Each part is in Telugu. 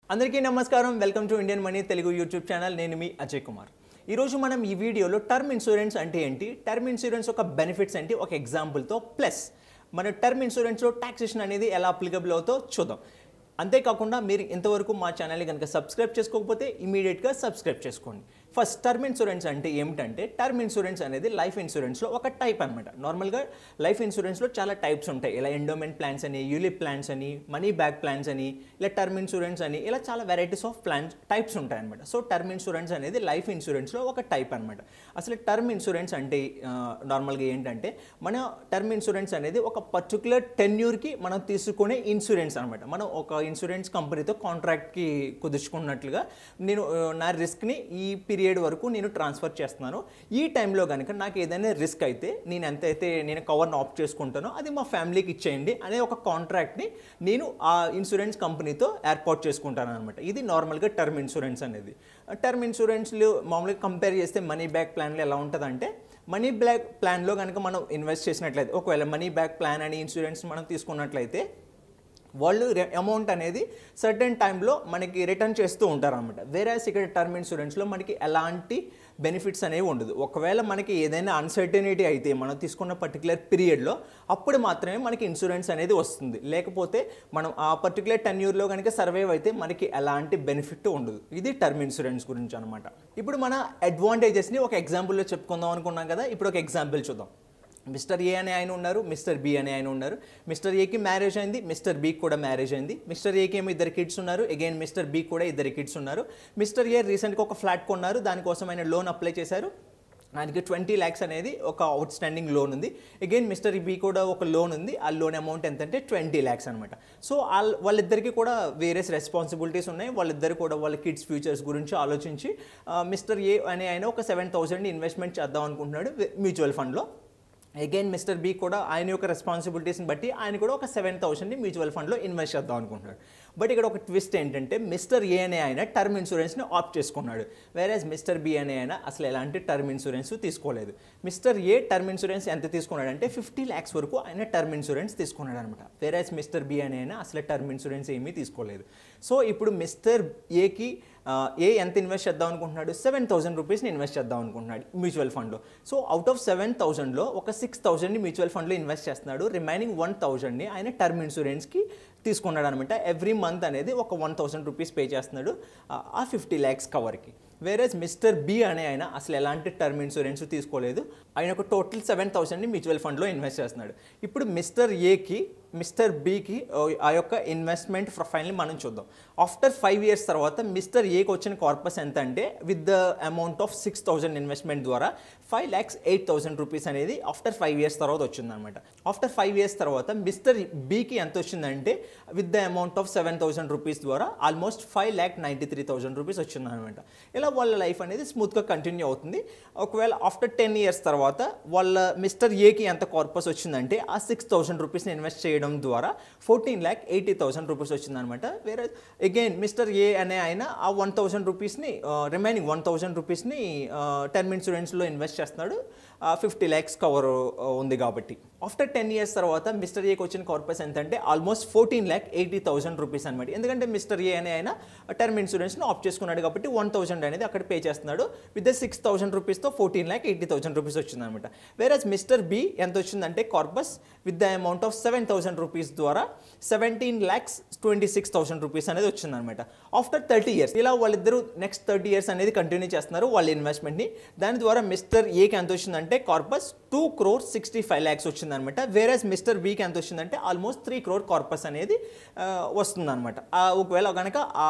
అందరికీ నమస్కారం welcome to Indian money Telugu YouTube channel నేను మీ అజయ్ కుమార్ ఈరోజు మనం ఈ వీడియోలో టర్మ్ ఇన్సూరెన్స్ అంటే ఏంటి టర్మ్ ఇన్సూరెన్స్ ఒక బెనిఫిట్స్ ఏంటి ఒక ఎగ్జాంపుల్తో ప్లస్ మన టర్మ్ ఇన్సూరెన్స్లో టాక్సేషన్ అనేది ఎలా అప్లికబుల్ అవుతో చూద్దాం అంతేకాకుండా మీరు ఇంతవరకు మా ఛానల్ని కనుక సబ్స్క్రైబ్ చేసుకోకపోతే ఇమీడియట్గా సబ్స్క్రైబ్ చేసుకోండి ఫస్ట్ టర్మ్ ఇన్సూరెన్స్ అంటే ఏమిటంటే టర్మ్ ఇన్సూరెన్స్ అనేది లైఫ్ ఇన్సూరెన్స్లో ఒక టైప్ అనమాట నార్మల్గా లైఫ్ ఇన్సూరెన్స్లో చాలా టైప్స్ ఉంటాయి ఇలా ఎండోమెంట్ ప్లాన్స్ అని యూలిప్ ప్లాన్స్ అని మనీ బ్యాక్ ప్లాన్స్ అని ఇలా టర్మ్ ఇన్సూరెన్స్ అని ఇలా చాలా వెరైటీస్ ఆఫ్ ప్లాన్స్ టైప్స్ ఉంటాయి అనమాట సో టర్మ్ ఇన్సూరెన్స్ అనేది లైఫ్ ఇన్సూరెన్స్లో ఒక టైప్ అనమాట అసలు టర్మ్ ఇన్సూరెన్స్ అంటే నార్మల్గా ఏంటంటే మన టర్మ్ ఇన్సూరెన్స్ అనేది ఒక పర్టికులర్ టెన్యూర్కి మనం తీసుకునే ఇన్సూరెన్స్ అనమాట మనం ఒక ఇన్సూరెన్స్ కంపెనీతో కాంట్రాక్ట్కి కుదుర్చుకున్నట్లుగా నేను ఆ, నా రిస్క్ని ఈ పీరియడ్ వరకు నేను ట్రాన్స్ఫర్ చేస్తున్నాను ఈ టైంలో కనుక నాకు ఏదైనా రిస్క్ అయితే నేను ఎంతైతే నేను కవర్ని ఆప్ట్ చేసుకుంటానో అది మా ఫ్యామిలీకి ఇచ్చేయండి అనే ఒక కాంట్రాక్ట్ని నేను ఆ ఇన్సూరెన్స్ కంపెనీతో ఏర్పాటు చేసుకుంటాను అనమాట ఇది నార్మల్గా టర్మ్ ఇన్సూరెన్స్ అనేది టర్మ్ ఇన్సూరెన్స్లు మామూలుగా కంపేర్ చేస్తే మనీ బ్యాక్ ప్లాన్లు ఎలా ఉంటుందంటే మనీ బ్యాక్ ప్లాన్లో కనుక మనం ఇన్వెస్ట్ చేసినట్లయితే ఒకవేళ మనీ బ్యాక్ ప్లాన్ అని ఇన్సూరెన్స్ మనం తీసుకున్నట్లయితే వాళ్ళు అమౌంట్ అనేది సర్టెన్ టైంలో మనకి రిటర్న్ చేస్తూ ఉంటారు అనమాట వేరేస్ ఇక్కడ టర్మ్ ఇన్సూరెన్స్లో మనకి ఎలాంటి బెనిఫిట్స్ అనేవి ఉండదు ఒకవేళ మనకి ఏదైనా అన్సర్టనిటీ అయితే మనం తీసుకున్న పర్టికులర్ పీరియడ్లో అప్పుడు మాత్రమే మనకి ఇన్సూరెన్స్ అనేది వస్తుంది లేకపోతే మనం ఆ పర్టికులర్ టెన్యూర్లో కనుక సర్వైవ్ అయితే మనకి ఎలాంటి బెనిఫిట్ ఉండదు ఇది టర్మ్ ఇన్సూరెన్స్ గురించి అనమాట ఇప్పుడు మన అడ్వాంటేజెస్ని ఒక ఎగ్జాంపుల్లో చెప్పుకుందాం అనుకున్నాం కదా ఇప్పుడు ఒక ఎగ్జాంపుల్ చూద్దాం మిస్టర్ ఏ అనే ఆయన ఉన్నారు మిస్టర్ బి అనే ఆయన ఉన్నారు మిస్టర్ ఏకి మ్యారేజ్ అయింది మిస్టర్ బీకి కూడా మ్యారేజ్ అయింది మిస్టర్ ఏకి ఏమో ఇద్దరు కిడ్స్ ఉన్నారు అగైన్ మిస్టర్ బి కూడా ఇద్దరు కిడ్స్ ఉన్నారు మిస్టర్ ఏ రీసెంట్గా ఒక ఫ్లాట్ కొన్నారు దానికోసం ఆయన లోన్ అప్లై చేశారు ఆయనకి ట్వంటీ ల్యాక్స్ అనేది ఒక అవుట్ స్టాండింగ్ లోన్ ఉంది అగైన్ మిస్టర్ బి కూడా ఒక లోన్ ఉంది ఆ లోన్ అమౌంట్ ఎంత అంటే ట్వంటీ ల్యాక్స్ అనమాట సో వాళ్ళ వాళ్ళిద్దరికి కూడా వేరియస్ రెస్పాన్సిబిలిటీస్ ఉన్నాయి వాళ్ళిద్దరు కూడా వాళ్ళ కిడ్స్ ఫ్యూచర్స్ గురించి ఆలోచించి మిస్టర్ ఏ అనే ఆయన ఒక సెవెన్ థౌసండ్ ఇన్వెస్ట్మెంట్ చేద్దాం అనుకుంటున్నాడు మ్యూచువల్ ఫండ్లో అగైన్ మిస్టర్ బి కూడా ఆయన యొక్క రెస్పాన్సిబిలిటీస్ని బట్టి ఆయన కూడా ఒక సెవెన్ థౌసండ్ని మ్యూచువల్ ఫండ్లో ఇన్వెస్ట్ చేద్దాం అనుకుంటున్నాడు బట్ ఇక్కడ ఒక ట్విస్ట్ ఏంటంటే మిస్టర్ ఏ అనే ఆయన టర్మ్ ఇన్సూరెన్స్ని ఆప్ట్ చేసుకున్నాడు వేరేజ్ మిస్టర్ బి అనే ఆయన అసలు ఎలాంటి టర్మ్ ఇన్సూరెన్స్ తీసుకోలేదు మిస్టర్ ఏ టర్మ్ ఇన్సూరెన్స్ ఎంత తీసుకున్నాడు అంటే ఫిఫ్టీ ల్యాక్స్ వరకు ఆయన టర్మ్ ఇన్సూరెన్స్ తీసుకున్నాడు అనమాట వేరేజ్ మిస్టర్ బి అనే ఆయన అసలు టర్మ్ ఇన్సూరెన్స్ ఏమీ తీసుకోలేదు సో ఇప్పుడు మిస్టర్ ఏకి ఆ, ఏ ఎంత ఇన్వెస్ట్ చేద్దాం అనుకుంటున్నాడు సెవెన్ థౌసండ్ రూపీస్ని ఇన్వెస్ట్ చేద్దాం అనుకుంటున్నాడు మ్యూచువల్ ఫండ్లో సో అవుట్ ఆఫ్ సెవెన్ థౌసండ్లో ఒక సిక్స్ థౌసండ్ని మ్యూచువల్ ఫండ్లో ఇన్వెస్ట్ చేస్తున్నాడు రిమైనింగ్ వన్ థౌసండ్ని ఆయన టర్మ్ ఇన్సూరెన్స్కి తీసుకున్నాడు అనమాట ఎవ్రీ మంత్ అనేది ఒక వన్ థౌసండ్ రూపీస్ పే చేస్తున్నాడు ఆ- ఆ ఫిఫ్టీ ల్యాక్స్ కవర్కి వేరేజ్ మిస్టర్ బి అనే ఆయన అసలు ఎలాంటి టర్మ్ ఇన్సూరెన్స్ తీసుకోలేదు ఆయన ఒక టోటల్ సెవెన్ థౌసండ్ని మ్యూచువల్ ఫండ్లో ఇన్వెస్ట్ చేస్తున్నాడు ఇప్పుడు మిస్టర్ ఏకి మిస్టర్ బికి ఆ యొక్క ఇన్వెస్ట్మెంట్ ప్రొఫైల్ని మనం చూద్దాం ఆఫ్టర్ ఫైవ్ ఇయర్స్ తర్వాత మిస్టర్ ఏకి వచ్చిన కార్పస్ ఎంత అంటే with the amount of six thousand investment ద్వారా five lakhs eight thousand rupees అనేది ఆఫ్టర్ ఫైవ్ ఇయర్స్ తర్వాత వచ్చిందనమాట ఆఫ్టర్ ఫైవ్ ఇయర్స్ తర్వాత మిస్టర్ బికి ఎంత వచ్చిందంటే with the amount of seven thousand rupees ద్వారా almost five lakh ninety three thousand rupees వచ్చిందనమాట ఇలా వాళ్ళ లైఫ్ అనేది స్మూత్గా కంటిన్యూ అవుతుంది ఒకవేళ ఆఫ్టర్ టెన్ ఇయర్స్ తర్వాత వాళ్ళ మిస్టర్ ఏకి ఎంత కార్పస్ వచ్చిందంటే ఆ సిక్స్ థౌసండ్ రూపీస్ని ఇన్వెస్ట్ చేయడం ద్వారా fourteen lakh eighty thousand rupees వచ్చిందనమాట వేరే అగైన్ మిస్టర్ ఏ అనే ఆయన ఆ వన్ థౌసండ్ రూపీస్ని రిమైనింగ్ వన్ థౌసండ్ రూపీస్ని టర్మ్ ఇన్సూరెన్స్లో ఇన్వెస్ట్ చేస్తున్నాడు ఫిఫ్టీ ల్యాక్స్ కవర్ ఉంది కాబట్టి ఆఫ్టర్ టెన్ ఇయర్స్ తర్వాత మిస్టర్ ఏకి వచ్చిన కార్పస్ ఎంత అంటే almost fourteen lakh eighty thousand rupees అనమాట ఎందుకంటే మిస్టర్ ఏ అనే ఆయన టర్మ్ ఇన్సూరెన్స్ని ఆప్ట్ చేసుకున్నాడు కాబట్టి వన్ థౌసండ్ అనేది అక్కడ పే చేస్తున్నాడు విత్ సిక్స్ థౌసండ్ రూపీస్తో fourteen lakh eighty thousand rupees వచ్చిందనమాట వేరే మిస్టర్ బి ఎంత వచ్చిందంటే corpus with the amount of seven thousand rupees ద్వారా seventeen lakhs twenty six thousand rupees అనేది వచ్చిందనమాట ఆఫ్టర్ థర్టీ ఇయర్స్ ఇలా వాళ్ళిద్దరూ నెక్స్ట్ థర్టీ ఇయర్స్ అనేది కంటిన్యూ చేస్తున్నారు వాళ్ళ ఇన్వెస్ట్మెంట్ని దాని ద్వారా మిస్టర్ ఏకి ఎంత వచ్చిందంటే corpus two crore sixty five lakhs వచ్చిందనమాట వేరేస్ మిస్టర్ బీకి ఎంత వచ్చిందంటే ఆల్మోస్ట్ త్రీ క్రోర్ కార్పస్ అనేది ఆ, వస్తుందన్నమాట ఆ, ఒకవేళ కనుక ఆ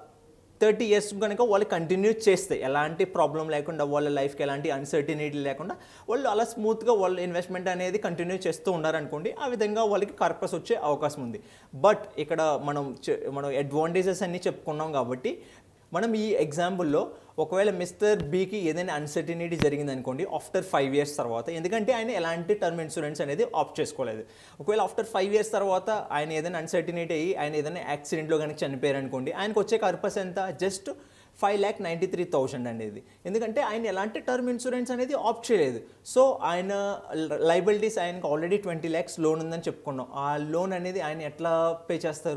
థర్టీ ఇయర్స్ కనుక వాళ్ళు కంటిన్యూ చేస్తే ఎలాంటి ప్రాబ్లం లేకుండా వాళ్ళ లైఫ్కి ఎలాంటి అన్సర్టినిటీ లేకుండా వాళ్ళు అలా స్మూత్గా వాళ్ళ ఇన్వెస్ట్మెంట్ అనేది కంటిన్యూ చేస్తూ ఉన్నారనుకోండి ఆ విధంగా వాళ్ళకి కార్పస్ వచ్చే అవకాశం ఉంది బట్ ఇక్కడ మనం చె- మనం అడ్వాంటేజెస్ అన్నీ చెప్పుకున్నాం కాబట్టి మనం ఈ ఎగ్జాంపుల్లో ఒకవేళ మిస్టర్ బీకి ఏదైనా అన్సర్టినిటీ జరిగింది అనుకోండి ఆఫ్టర్ ఫైవ్ ఇయర్స్ తర్వాత ఎందుకంటే ఆయన ఎలాంటి టర్మ్ ఇన్సూరెన్స్ అనేది ఆప్ట్ చేసుకోలేదు ఒకవేళ ఆఫ్టర్ ఫైవ్ ఇయర్స్ తర్వాత ఆయన ఏదైనా అన్సర్టినిటీ అయ్యి ఆయన ఏదైనా యాక్సిడెంట్లో కనుక చనిపోయారు అనుకోండి ఆయనకు వచ్చే పర్పస్ ఎంత just five lakh ninety three thousand అనేది ఎందుకంటే ఆయన ఎలాంటి టర్మ్ ఇన్సూరెన్స్ అనేది ఆప్ట్ చేయలేదు సో ఆయన లైబిలిటీస్ ఆయనకు ఆల్రెడీ ట్వంటీ ల్యాక్స్ లోన్ ఉందని చెప్పుకున్నాం ఆ లోన్ అనేది ఆయన ఎట్లా పే చేస్తారు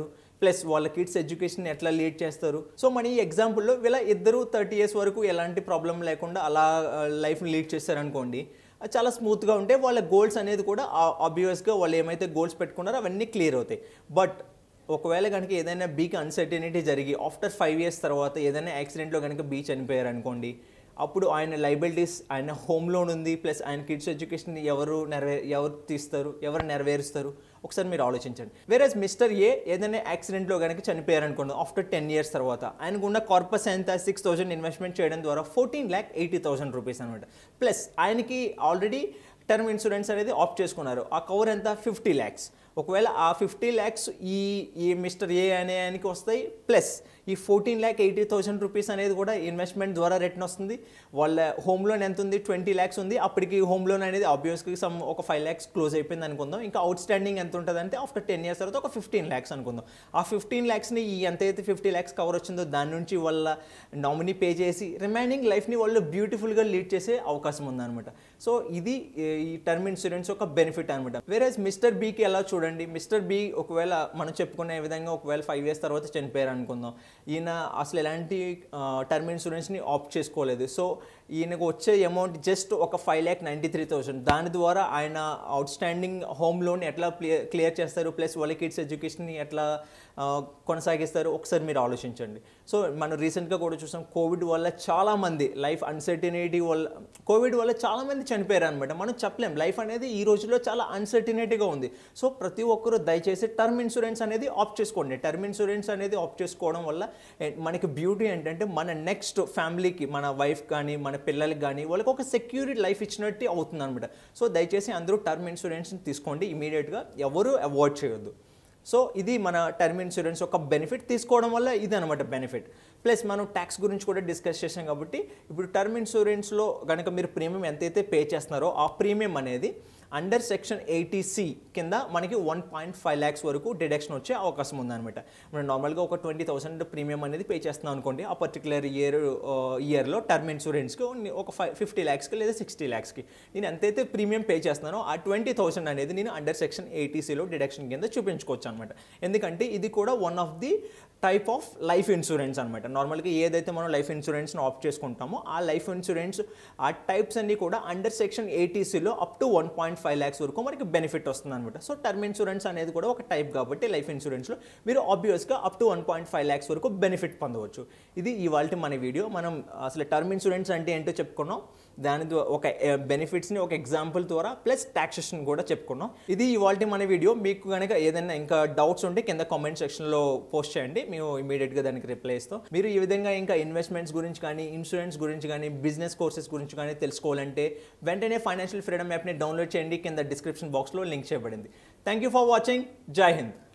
ప్లస్ వాళ్ళ కిడ్స్ ఎడ్యుకేషన్ ఎట్లా లీడ్ చేస్తారు సో మన ఈ ఎగ్జాంపుల్లో వీళ్ళ ఇద్దరు థర్టీ ఇయర్స్ వరకు ఎలాంటి ప్రాబ్లం లేకుండా అలా లైఫ్ని లీడ్ చేస్తారనుకోండి అది చాలా స్మూత్గా ఉంటే వాళ్ళ గోల్స్ అనేది కూడా ఆబ్వియస్గా వాళ్ళు ఏమైతే గోల్స్ పెట్టుకున్నారో అవన్నీ క్లియర్ అవుతాయి బట్ ఒకవేళ కనుక ఏదైనా బీకి అన్సర్టనిటీ జరిగి ఆఫ్టర్ ఫైవ్ ఇయర్స్ తర్వాత ఏదైనా యాక్సిడెంట్లో కనుక బీ చనిపోయారు అనుకోండి అప్పుడు ఆయన లైబిలిటీస్ ఆయన హోమ్ లోన్ ఉంది ప్లస్ ఆయన కిడ్స్ ఎడ్యుకేషన్ ఎవరు నెరవే ఎవరు తీస్తారు ఎవరు నెరవేరుస్తారు ఒకసారి మీరు ఆలోచించండి వేరేస్ మిస్టర్ ఏ ఏదైనా యాక్సిడెంట్లో కనుక చనిపోయారు అనుకోండి ఆఫ్టర్ టెన్ ఇయర్స్ తర్వాత ఆయనకు ఉన్న కార్పస్ ఎంత సిక్స్ థౌసండ్ ఇన్వెస్ట్మెంట్ చేయడం ద్వారా fourteen lakh eighty thousand rupees అనమాట ప్లస్ ఆయనకి ఆల్రెడీ టర్మ్ ఇన్సూరెన్స్ అనేది ఆప్ట్ చేసుకున్నారు ఆ కవర్ ఎంత ఫిఫ్టీ ల్యాక్స్ ఒకవేళ ఆ ఫిఫ్టీ ల్యాక్స్ ఈ ఈ మిస్టర్ ఏ అనే ఆయనకి వస్తాయి ప్లస్ ఈ fourteen lakh eighty thousand rupees అనేది కూడా ఇన్వెస్ట్మెంట్ ద్వారా రిటర్న్ వస్తుంది వాళ్ళ హోమ్ లోన్ ఎంత ఉంది ట్వంటీ ల్యాక్స్ ఉంది అప్పటికి హోమ్ లోన్ అనేది ఆబ్వియస్గా సమ్ ఒక ఫైవ్ ల్యాక్స్ క్లోజ్ అయిపోయింది అనుకుందాం ఇంకా అవుట్ స్టాండింగ్ ఎంత ఉంటుంది అంటే ఆఫ్టర్ టెన్ ఇయర్స్ తర్వాత ఒక ఫిఫ్టీన్ ల్యాక్స్ అనుకుందాం ఆ ఫిఫ్టీన్ ల్యాక్స్ని ఈ ఎంత అయితే ఫిఫ్టీ ల్యాక్స్ కవర్ వచ్చిందో దాని నుంచి వాళ్ళ నామినీ పే చేసి రిమైనింగ్ లైఫ్ని వాళ్ళు బ్యూటిఫుల్గా లీడ్ చేసే అవకాశం ఉందన్నమాట సో ఇది ఏ- ఈ టర్మ్ ఇన్సూరెన్స్ ఒక బెనిఫిట్ అనమాట వేరే మిస్టర్ బీకి ఎలా చూడండి మిస్టర్ బి ఒకవేళ మనం చెప్పుకునే విధంగా ఒకవేళ ఫైవ్ ఇయర్స్ తర్వాత చనిపోయారు అనుకుందాం ఈయన అసలు ఎలాంటి టర్మ్ ఇన్సూరెన్స్ని ఆప్ట్ చేసుకోలేదు సో ఈయనకు వచ్చే అమౌంట్ జస్ట్ ఒక five lakh ninety three thousand దాని ద్వారా ఆయన అవుట్ స్టాండింగ్ హోమ్ లోన్ ఎట్లా క్లియర్ చేస్తారు ప్లస్ వాళ్ళ కిడ్స్ ఎడ్యుకేషన్ని ఎట్లా ఆ, కొనసాగిస్తారు ఒకసారి మీరు ఆలోచించండి సో మనం రీసెంట్గా కూడా చూసాం కోవిడ్ వల్ల చాలామంది లైఫ్ అన్సర్టినిటీ వల్ల కోవిడ్ వల్ల చాలామంది చనిపోయారు అనమాట మనం చెప్పలేం లైఫ్ అనేది ఈ రోజుల్లో చాలా అన్సర్టినిటీగా ఉంది సో ప్రతి ఒక్కరూ దయచేసి టర్మ్ ఇన్సూరెన్స్ అనేది ఆప్ట్ చేసుకోండి టర్మ్ ఇన్సూరెన్స్ అనేది ఆప్ట్ చేసుకోవడం వల్ల ఏ- మనకి బ్యూటీ ఏంటంటే మన నెక్స్ట్ ఫ్యామిలీకి మన వైఫ్ కానీ మన పిల్లలకి కానీ వాళ్ళకి ఒక సెక్యూరిటీ లైఫ్ ఇచ్చినట్టు అవుతుంది అనమాట సో దయచేసి అందరూ టర్మ్ ఇన్సూరెన్స్ని తీసుకోండి ఇమీడియట్గా ఎవరు అవాయిడ్ చేయొద్దు సో ఇది మన టర్మ్ ఇన్సూరెన్స్ ఒక బెనిఫిట్ తీసుకోవడం వల్ల ఇది అనమాట బెనిఫిట్ ప్లస్ మనం ట్యాక్స్ గురించి కూడా డిస్కస్ చేసాం కాబట్టి ఇప్పుడు టర్మ్ ఇన్సూరెన్స్లో కనుక మీరు ప్రీమియం ఎంతైతే పే చేస్తున్నారో ఆ ప్రీమియం అనేది అండర్ సెక్షన్ ఎయిటీ సి కింద మనకి వన్ పాయింట్ ఫైవ్ ల్యాక్స్ వరకు డిడక్షన్ వచ్చే అవకాశం ఉందన్నమాట మనం నార్మల్గా ఒక ట్వంటీ థౌసండ్ ప్రీమియం అనేది పే చేస్తున్నాం అనుకోండి ఆ పర్టికులర్ ఇయర్ ఇయర్లో టర్మ్ ఇన్సూరెన్స్కి ఒక ఫైవ్ ఫిఫ్టీ ల్యాక్స్కి లేదా సిక్స్టీ ల్యాక్స్కి నేను ఎంతైతే ప్రీమియం పే చేస్తున్నానో ఆ ట్వంటీ థౌసండ్ అనేది నేను అండర్ సెక్షన్ ఎయిటీసీలో డిడక్షన్ కింద చూపించుకోవచ్చు అనమాట ఎందుకంటే ఇది కూడా one of the type of life insurance అనమాట నార్మల్గా ఏదైతే మనం లైఫ్ ఇన్సూరెన్స్ని ఆప్ట్ చేసుకుంటామో ఆ లైఫ్ ఇన్సూరెన్స్ ఆ టైప్స్ అన్ని కూడా అండర్ సెక్షన్ ఏటీసీలో up to one point five lakhs వరకు మనకి బెనిఫిట్ వస్తుంది అనమాట సో టర్మ్ ఇన్సూరెన్స్ అనేది కూడా ఒక టైప్ కాబట్టి లైఫ్ ఇన్సూరెన్స్లో మీరు ఆబ్వియస్గా up to one point five lakhs వరకు బెనిఫిట్ పొందవచ్చు ఇది ఇవాళ మన వీడియో మనం అసలు టర్మ్ ఇన్సూరెన్స్ అంటే ఏంటో చెప్పుకున్నాం దాని ద్వారా ఒక బెనిఫిట్స్ని ఒక ఎగ్జాంపుల్ ద్వారా ప్లస్ టాక్సేషన్ కూడా చెప్పుకున్నాం ఇది ఇవాళ మన వీడియో మీకు కనుక ఏదైనా ఇంకా డౌట్స్ ఉంటే కింద కామెంట్ సెక్షన్లో పోస్ట్ చేయండి మేము ఇమీడియట్గా దానికి రిప్లై ఇస్తాం మీరు ఈ విధంగా ఇంకా ఇన్వెస్ట్మెంట్స్ గురించి కానీ ఇన్సూరెన్స్ గురించి కానీ బిజినెస్ కోర్సెస్ గురించి కానీ తెలుసుకోవాలంటే వెంటనే ఫైనాన్షియల్ ఫ్రీడమ్ యాప్ని డౌన్లోడ్ చేయండి కింద డిస్క్రిప్షన్ బాక్స్లో లింక్ చేయబడింది థ్యాంక్ యూ ఫర్ వాచింగ్ జై హింద్